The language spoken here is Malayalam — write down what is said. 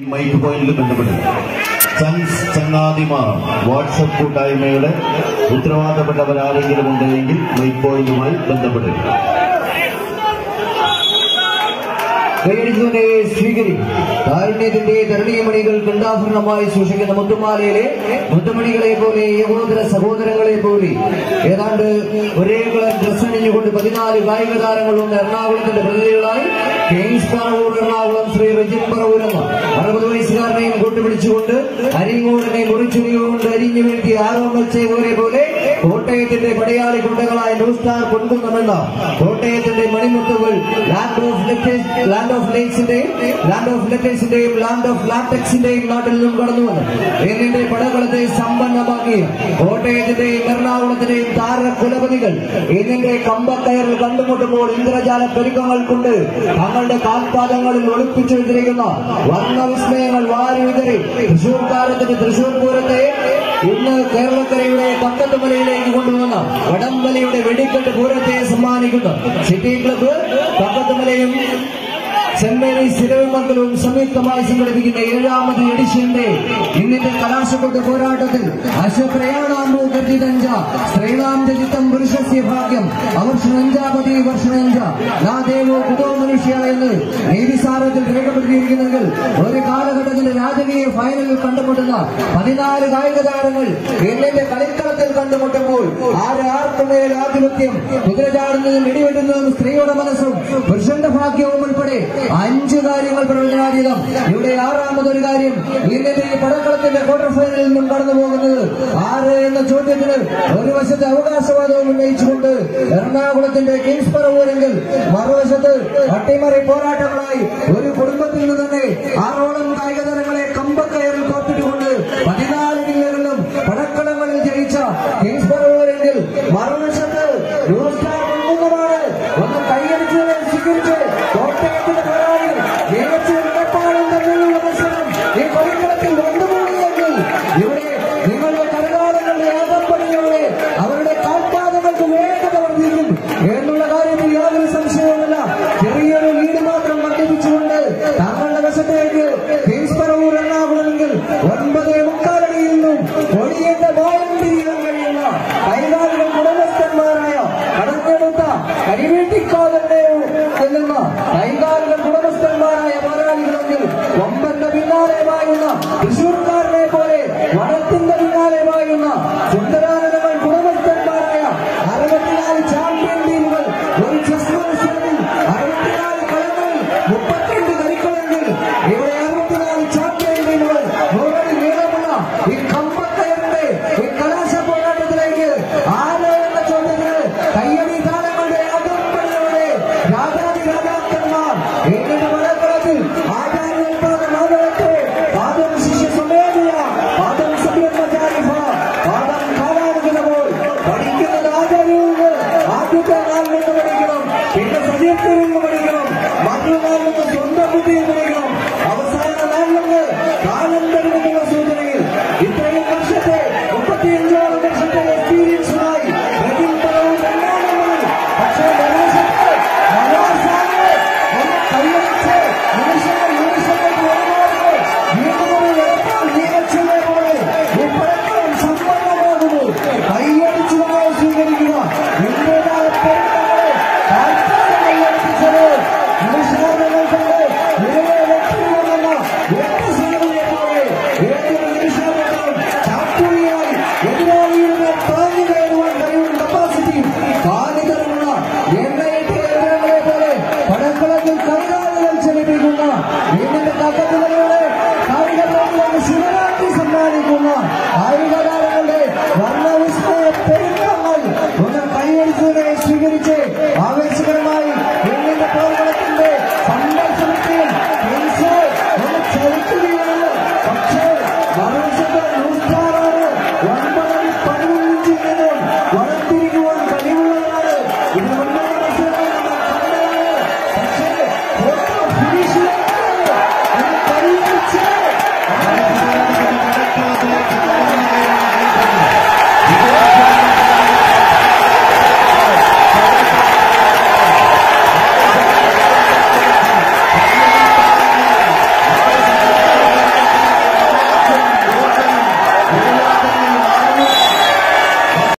മൈക്ക് പോയിന്റിൽ ബന്ധപ്പെടുക സൺസ് ചങ്ങാതിമാർ വാട്സപ്പ് കൂട്ടായ്മയുടെ ഉത്തരവാദപ്പെട്ടവരാരെങ്കിലും ഉണ്ടെങ്കിൽ മൈക്ക് പോയിന്റുമായി ബന്ധപ്പെടുക കൈയടിച്ചുകൊണ്ടേ സ്വീകരിക്കും കാരുണ്യത്തിന്റെ തരണീയമണികൾ കണ്ടാഭരണമായി സൂക്ഷിക്കുന്ന മുത്തുമാലയിലെ മുത്തുമണികളെ പോലെ യഹോദര സഹോദരങ്ങളെ പോലെ ഏതാണ്ട് ഒരേ കളർ ഡ്രസ് അണിഞ്ഞുകൊണ്ട് പതിനാല് കായിക താരങ്ങളുണ്ട് എറണാകുളത്തിന്റെ പ്രതിനിധികളായി കിങ്സ് പറവൂർ എറണാകുളം ശ്രീ റജിൻ പറവൂർ എന്ന അറുപത് വയസ്സുകാരനെയും കൂട്ടുപിടിച്ചുകൊണ്ട് അരിങ്ങൂരിനെ മുറിച്ചുരിയുകൊണ്ട് അരിഞ്ഞു വീഴ്ത്തി ആരോമൽ ചെയ്വരെ പോലെ കോട്ടയത്തിന്റെ പടയാളി കുണ്ടകളായ ന്യൂ സ്റ്റാർ പൊൻകുന്നമെന്ന കോട്ടയത്തിന്റെ മണിമുത്തുകൾ land of letters land of ലേക്സിന്റെയും ലാൻഡ് ഓഫ് ലെറ്റേഴ്സിന്റെയും ലാൻഡ് ഓഫ് ലാറ്റക്സിന്റെയും നാട്ടിൽ നിന്നും കടന്നു വന്നു എന്നിന്റെ പടകളത്തെ സമ്പന്നമാക്കിയ കോട്ടയത്തിന്റെയും എറണാകുളത്തിന്റെയും താര കുലപതികൾ എന്നിന്റെ കമ്പക്കയറിൽ കണ്ടുമുട്ടുമ്പോൾ ഇന്ദ്രജാല പെരുക്കങ്ങൾ കൊണ്ട് തങ്ങളുടെ കാൽപാദങ്ങളിൽ ഒളിപ്പിച്ചു വെച്ചിരിക്കുന്ന വർണ്ണവിസ്മയങ്ങൾ വാരി വിതറി തൃശൂർ താരത്തിന്റെ തൃശൂർ പൂരത്തെ ഇന്ന് കേരളക്കരയുടെ പക്കത്തുമലയിലേക്ക് കൊണ്ടുവന്ന വടംവലയുടെ വെടിക്കെട്ട് പൂരത്തെ സമ്മാനിക്കുന്ന സിറ്റി ക്ലബ്ബ് പക്കത്തുമലയും സെന്റ് മേരീസ് തിരുവമംഗലവും സംയുക്തമായി സംഘടിപ്പിക്കുന്ന ഏഴാമത് എഡിഷന്റെ ഇന്നിന്റെ കലാശക്കൊട്ട് പോരാട്ടത്തിൽ അശ്വപ്രയാണാമ്പോ ഗർജിതഞ്ച സ്ത്രീണാം രചിതം പുരുഷസ്യ ഭാഗ്യം അവർഷണഞ്ചാപതി വർഷണഞ്ച നാ ദേവോ കുതോ മനുഷ്യ എന്ന് നീതിസാരത്തിൽ രേഖപ്പെടുത്തിയിരിക്കുന്നെങ്കിൽ ഒരു കാലഘട്ടത്തിൽ രാജകീയ ഫൈനലിൽ കണ്ടുമുട്ടുന്ന പതിനാല് കായിക താരങ്ങൾ ഇന്നിന്റെ കളിക്കളത്തിൽ കണ്ടുമുട്ടുമ്പോൾ ആര് ആർക്കുമേൽ ആധിപത്യം കുതിരചാടുന്നതും ഇടിവെട്ടുന്നതും സ്ത്രീയുടെ മനസ്സും പുരുഷന്റെ ഭാഗ്യവും ഉൾപ്പെടെ അഞ്ച് കാര്യങ്ങൾ പ്രവചനാതീതം ഇവിടെ ആറാമതൊരു കാര്യം ഇന്നത്തെ ഈ പടക്കളത്തിന്റെ ക്വാർട്ടർ ഫൈനലിൽ നിന്നും കടന്നു പോകുന്നത് ആര് എന്ന ചോദ്യത്തിന് ഒരു വശത്ത് അവകാശവാദവും ഉന്നയിച്ചുകൊണ്ട് എറണാകുളത്തിന്റെ കിങ്സ് പറവൂരെങ്കിൽ മറുവശത്ത് അട്ടിമറി പോരാട്ടങ്ങളായി ഒരു കുടുംബത്തിൽ നിന്ന് തന്നെ ആറോളം കായിക താരങ്ങളെ കമ്പക്കയറിൽ കോർത്തിട്ടുകൊണ്ട് പതിനാല് ജില്ലകളിലും പടക്കളങ്ങളിൽ ജയിച്ച കിങ്സ് പറവൂരെങ്കിൽ മറുവശത്ത് ന്യൂ സ്റ്റാർ മുൻമുഖമാണ് ഒന്ന് കൈയടിച്ച് സ്വീകരിച്ച് കോട്ടയത്തിന്റെ പോരാളികൾ മികച്ച ഇടപ്പാടും തമ്മിലുള്ള മത്സരം ഈ കളിക്കളത്തിൽ കൊണ്ടുപോകുന്നെങ്കിൽ ഇവിടെ നിങ്ങളുടെ കരകാലങ്ങളുടെ ആകപ്പടിയോടെ അവരുടെ കാൽപാദങ്ങൾക്ക് വേഗത വർദ്ധിക്കും എന്നുള്ള കാര്യത്തിൽ യാതൊരു സംശയവുമില്ല ചെറിയൊരു ലീഡ് മാത്രം വർദ്ധിപ്പിച്ചുകൊണ്ട് തങ്ങളുടെ വശത്തേക്ക് കിങ്സ് പറവൂർ എറണാകുളമെങ്കിൽ ഒൻപത് മുക്കാലടിയിൽ നിന്നും കൊടിയേറ്റ ബോളം തിരിയാൻ കഴിയുന്ന കൈകാലുകൾ ഉടമസ്ഥന്മാരായ കടഞ്ഞെടുത്ത കരിവീട്ടിക്കാതന്റെ ചെല്ലുന്ന കൈകാലുകൾ ഉടമസ്ഥന്മാരായ പോരാളികളെങ്കിൽ ഒമ്പന്റെ പിന്നാലെ പായുന്ന തൃശൂർക്കാരനെ പോലെ വനത്തിന്റെ പിന്നാലെ പായുന്ന സുന്ദരാനന്ദങ്ങൾ ഉടമസ്ഥന്മാരായ അറുപത്തിനാല് ചാമ്പ്യൻ ടീമുകൾ ഒരു ചെസ് മത്സരത്തിൽ അറുപത്തിനാല് കളങ്ങളിൽ മുപ്പത്തിരണ്ട് കളിക്കളങ്ങളിൽ ഇവിടെ അറുപത്തിനാല് ചാമ്പ്യൻ ടീമുകൾ നൂറടി നീളമുള്ള ഈ കമ്പക്കയറിന്റെ ഈ കലാശ പോരാട്ടത്തിലേക്ക് ആര് എന്ന ചോദ്യത്തിന് കയ്യടി താരങ്ങളുടെ അകമ്പടിയോടെ രാജാതി രാജാക്കന്മാർ എന്നിട്ട് മലക്കളത്തിൽ ആചാര്യൽപാദ മാധവത്തെ പാദം ശിഷ്യ സ്വമേധയ പാദം സഭ്യന്മചാരിഫ പാദം കാലാനുഗതമോൾ പഠിക്കുന്നത് ആചാര്യയിൽ നിന്ന് ആദ്യത്തെ നാൾ നിന്ന് പഠിക്കണം പിന്നെ സജീവത്തിൽ നിന്ന് പഠിക്കണം മറ്റൊരു നാൾ നിന്ന് സ്വന്തം ബുദ്ധിയിൽ പഠിക്കണം അവസാന നാൾ നിന്ന് കാലം